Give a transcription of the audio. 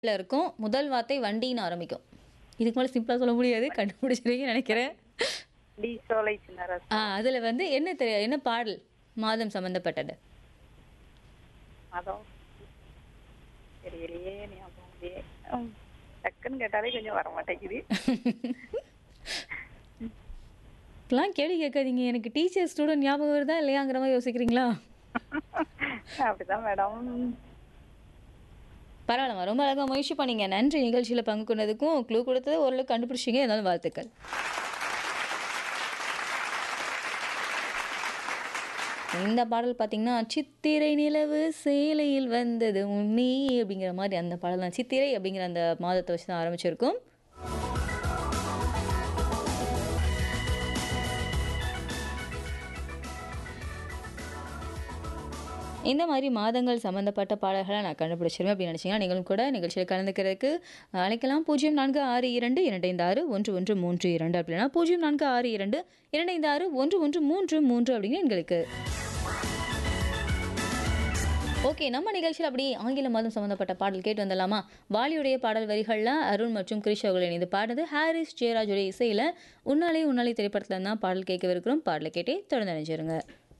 ல இருக்கும் முதல் வார்த்தை வண்டின்னு ஆரம்பிக்கும் இதுக்கு மேலே சிம்பிளாக சொல்ல முடியாது கண்டுபிடிச்சிருவீங்கன்னு நினைக்கிறேன் டி சோலை சின்னரசு ஆ அதில் வந்து என்ன தெரிய என்ன பாடல் மாதம் சம்மந்தப்பட்டது மதம் தெரியலையே ஞாபகம் இல்லையே ம், டக்குன்னு கேட்டாலே கொஞ்சம் வர மாட்டேங்குது இப்பெல்லாம் கேள்வி கேட்காதீங்க எனக்கு டீச்சர் ஸ்டூடெண்ட் ஞாபகம் வருதா இல்லையாங்கிற மாதிரி யோசிக்கிறீங்களா அப்படிதான் மேடம் பரவாயில்லம்மா ரொம்ப அழகாக முயற்சி பண்ணீங்க நன்றி நிகழ்ச்சியில் பங்கு கொண்டதுக்கும் க்ளூ கொடுத்தது ஓரளவுக்கு கண்டுபிடிச்சிங்க இருந்தாலும் வாழ்த்துக்கள் இந்த பாடல் பார்த்தீங்கன்னா சித்திரை நிலவு சேலையில் வந்தது உன்னி அப்படிங்கிற மாதிரி அந்த பாடல் தான் சித்திரை அப்படிங்கிற அந்த மாதத்தை வச்சு தான் ஆரம்பிச்சிருக்கும் இந்த மாதிரி மாதங்கள் சம்மந்தப்பட்ட பாடல்களை நான் கண்டுபிடிச்சிருவேன் அப்படின்னு நினச்சிங்கன்னா நீங்களும் கூட நிகழ்ச்சியில் கலந்துக்கிறதுக்கு அழைக்கலாம் பூஜ்ஜியம் நான்கு ஆறு இரண்டு இரண்டு ஐந்து ஆறு ஒன்று ஒன்று மூன்று இரண்டு அப்படின்னா பூஜ்ஜியம் நான்கு ஆறு இரண்டு இரண்டு ஐந்து ஆறு ஒன்று ஒன்று மூன்று மூன்று அப்படின்னு எங்களுக்கு ஓகே நம்ம நிகழ்ச்சியில் அப்படி ஆங்கில மாதம் சம்மந்தப்பட்ட பாடல் கேட்டு வந்துடலாமா வாலியுடைய பாடல் வரிகளில் அருண் மற்றும் கிரிஷ் அவர்கள் இணைந்து பாடுது ஹாரிஸ் ஜெயராஜுடைய இசையில் உன்னாலே உன்னாலே திரைப்படத்தில் தான் பாடல் கேட்கவிருக்கிறோம் பாடலை கேட்டே தொடர்ந்து நினைச்சிருங்க